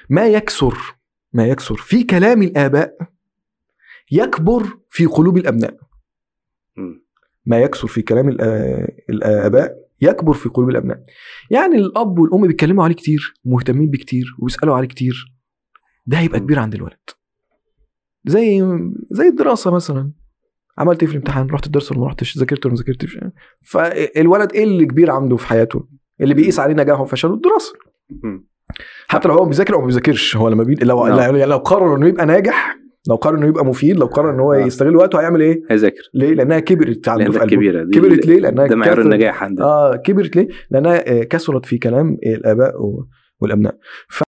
ما يكثر ما يكثر في كلام الاباء يكبر في قلوب الابناء مم. ما يكثر في كلام الآ- الاباء يكبر في قلوب الابناء يعني الاب والام بيتكلموا عليه كتير مهتمين بيه كتير وبيسالوا عليه كتير ده هيبقى م. كبير عند الولد زي زي الدراسه مثلا عملت ايه في الامتحان رحت الدرس ولا ما رحتش ذاكرت ولا ما ذاكرتش فالولد ايه اللي كبير عنده في حياته اللي بيقيس عليه نجاحه وفشله الدراسه مم. حتى لو هو بيذاكر او ما بيذاكرش هو لما بي... لو نعم. لو, لو قرر انه يبقى ناجح لو قرر انه يبقى مفيد لو قرر ان هو آه. يستغل وقته هيعمل ايه؟ هيذاكر ليه؟ لانها كبرت عنده في لانها قلبه كبيره دي كبرت ليه؟ لانها ده معيار كثرت- النجاح عندنا اه كبرت ليه؟ لانها آه، كثرت في كلام الاباء و- والابناء